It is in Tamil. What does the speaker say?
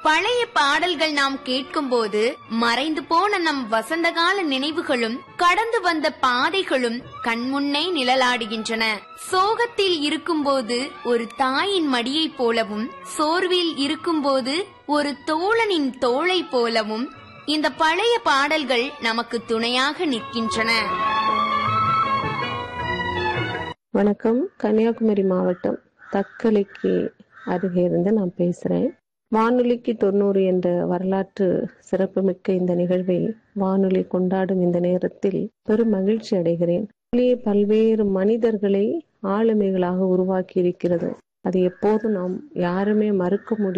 பழைய பாடல்கள் நாம் கேட்கும்போது மறைந்து போன நம் வசந்தகால நினைவுகளும் கடந்து வந்த பாதைகளும் கண்முன்னே நிழலாடுகின்றன சோகத்தில் இருக்கும்போது ஒரு தாயின் மடியைப் போலவும் சோர்வில் இருக்கும்போது ஒரு தோழனின் தோளை போலவும் இந்த பழைய பாடல்கள் நமக்கு துணையாக நிற்கின்றன வணக்கம் கன்னியாகுமரி மாவட்டம் தக்கலைக்கு அருகே இருந்து நான் பேசுறேன் வானொலிக்கு தொண்ணூறு என்ற வரலாற்று சிறப்புமிக்க இந்த நிகழ்வை வானொலி கொண்டாடும் இந்த நேரத்தில் பெரும் மகிழ்ச்சி அடைகிறேன் வானொலி பல்வேறு மனிதர்களை ஆளுமைகளாக உருவாக்கி இருக்கிறது அது எப்போதும் நாம் யாருமே மறுக்க முடியும்